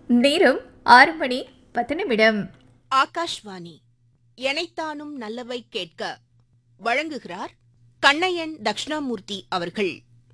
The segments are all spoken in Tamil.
நேரம் ஆறு மணி பத்து நிமிடம் ஆகாஷ்வாணி எனைத்தானும் நல்லவை கேட்க வழங்குகிறார் கண்ணையன் தக்ஷணாமூர்த்தி அவர்கள்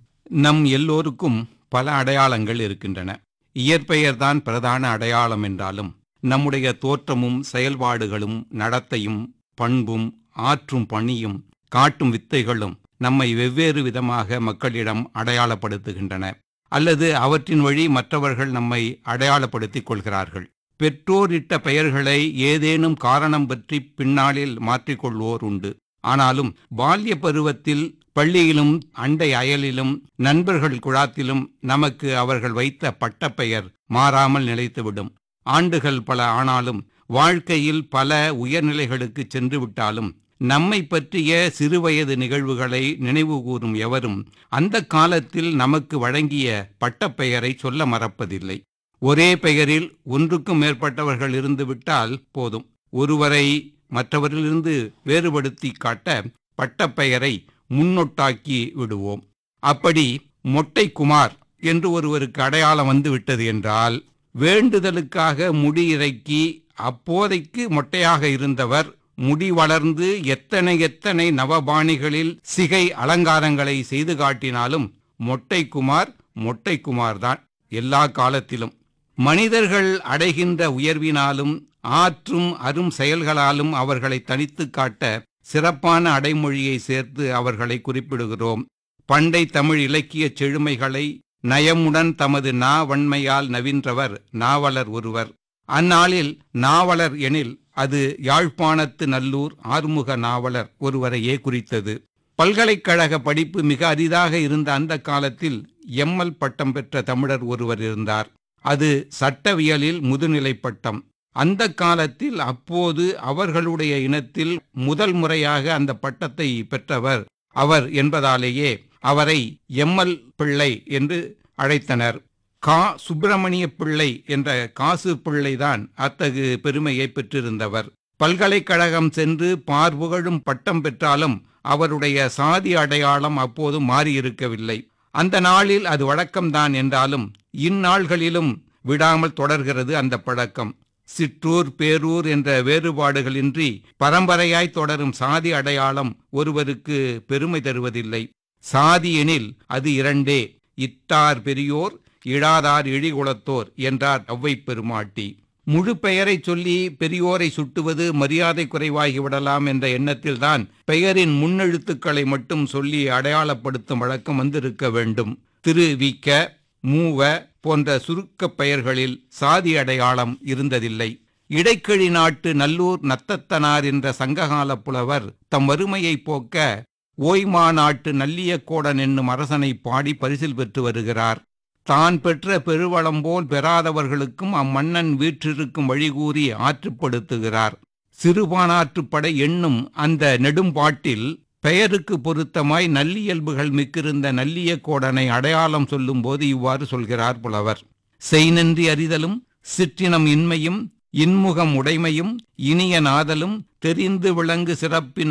நம் எல்லோருக்கும் பல அடையாளங்கள் இருக்கின்றன இயற்பெயர்தான் பிரதான அடையாளம் என்றாலும் நம்முடைய தோற்றமும் செயல்பாடுகளும் நடத்தையும் பண்பும் ஆற்றும் பணியும் காட்டும் வித்தைகளும் நம்மை வெவ்வேறு விதமாக மக்களிடம் அடையாளப்படுத்துகின்றன அல்லது அவற்றின் வழி மற்றவர்கள் நம்மை அடையாளப்படுத்திக் கொள்கிறார்கள் பெற்றோரிட்ட பெயர்களை ஏதேனும் காரணம் பற்றி பின்னாளில் மாற்றிக்கொள்வோர் உண்டு ஆனாலும் பால்ய பருவத்தில் பள்ளியிலும் அண்டை அயலிலும் நண்பர்கள் குழாத்திலும் நமக்கு அவர்கள் வைத்த பட்டப்பெயர் மாறாமல் நிலைத்துவிடும் ஆண்டுகள் பல ஆனாலும் வாழ்க்கையில் பல உயர்நிலைகளுக்கு சென்று விட்டாலும் நம்மை பற்றிய சிறுவயது நிகழ்வுகளை நினைவுகூரும் எவரும் அந்த காலத்தில் நமக்கு வழங்கிய பட்டப்பெயரை சொல்ல மறப்பதில்லை ஒரே பெயரில் ஒன்றுக்கும் மேற்பட்டவர்கள் இருந்துவிட்டால் போதும் ஒருவரை மற்றவரிலிருந்து வேறுபடுத்தி காட்ட பட்டப்பெயரை முன்னொட்டாக்கி விடுவோம் அப்படி மொட்டை குமார் என்று ஒருவருக்கு அடையாளம் வந்துவிட்டது என்றால் வேண்டுதலுக்காக முடி இறக்கி அப்போதைக்கு மொட்டையாக இருந்தவர் முடி வளர்ந்து எத்தனை எத்தனை நவபாணிகளில் சிகை அலங்காரங்களை செய்து காட்டினாலும் மொட்டை குமார் மொட்டை குமார்தான் எல்லா காலத்திலும் மனிதர்கள் அடைகின்ற உயர்வினாலும் ஆற்றும் அரும் செயல்களாலும் அவர்களை தனித்து காட்ட சிறப்பான அடைமொழியை சேர்த்து அவர்களை குறிப்பிடுகிறோம் பண்டை தமிழ் இலக்கியச் செழுமைகளை நயமுடன் தமது நாவன்மையால் நவின்றவர் நாவலர் ஒருவர் அந்நாளில் நாவலர் எனில் அது யாழ்ப்பாணத்து நல்லூர் ஆறுமுக நாவலர் ஒருவரையே குறித்தது பல்கலைக்கழக படிப்பு மிக அரிதாக இருந்த அந்த காலத்தில் எம்எல் பட்டம் பெற்ற தமிழர் ஒருவர் இருந்தார் அது சட்டவியலில் முதுநிலை பட்டம் அந்த காலத்தில் அப்போது அவர்களுடைய இனத்தில் முதல் முறையாக அந்த பட்டத்தை பெற்றவர் அவர் என்பதாலேயே அவரை எம்எல் பிள்ளை என்று அழைத்தனர் கா சுப்பிரமணிய பிள்ளை என்ற காசு பிள்ளைதான் அத்தகு பெருமையை பெற்றிருந்தவர் பல்கலைக்கழகம் சென்று பார்புகழும் பட்டம் பெற்றாலும் அவருடைய சாதி அடையாளம் அப்போது மாறியிருக்கவில்லை அந்த நாளில் அது வழக்கம்தான் என்றாலும் இந்நாள்களிலும் விடாமல் தொடர்கிறது அந்த பழக்கம் சிற்றூர் பேரூர் என்ற வேறுபாடுகளின்றி பரம்பரையாய் தொடரும் சாதி அடையாளம் ஒருவருக்கு பெருமை தருவதில்லை சாதி எனில் அது இரண்டே இட்டார் பெரியோர் இழாதார் இழிகுலத்தோர் என்றார் ஒளவை பெருமாட்டி முழு பெயரை சொல்லி பெரியோரை சுட்டுவது மரியாதை குறைவாகிவிடலாம் என்ற எண்ணத்தில்தான் பெயரின் முன்னெழுத்துக்களை மட்டும் சொல்லி அடையாளப்படுத்தும் வழக்கம் வந்திருக்க வேண்டும் திரு விக்க மூவ போன்ற சுருக்கப் பெயர்களில் சாதி அடையாளம் இருந்ததில்லை இடைக்கிழி நாட்டு நல்லூர் நத்தத்தனார் என்ற சங்ககால புலவர் தம் வறுமையை போக்க ஓய்மா நாட்டு நல்லியக்கோடன் என்னும் அரசனை பாடி பரிசில் பெற்று வருகிறார் தான் பெற்ற பெருவளம் போல் பெறாதவர்களுக்கும் அம்மன்னன் வீற்றிருக்கும் வழிகூறி ஆற்றுப்படுத்துகிறார் சிறுபானாற்றுப்படை என்னும் அந்த நெடும்பாட்டில் பெயருக்கு பொருத்தமாய் நல்லியல்புகள் மிக்கிருந்த நல்லிய கோடனை அடையாளம் சொல்லும்போது இவ்வாறு சொல்கிறார் புலவர் செய்நன்றி அறிதலும் சிற்றினம் இன்மையும் இன்முகம் உடைமையும் இனிய நாதலும் தெரிந்து விளங்கு சிறப்பின்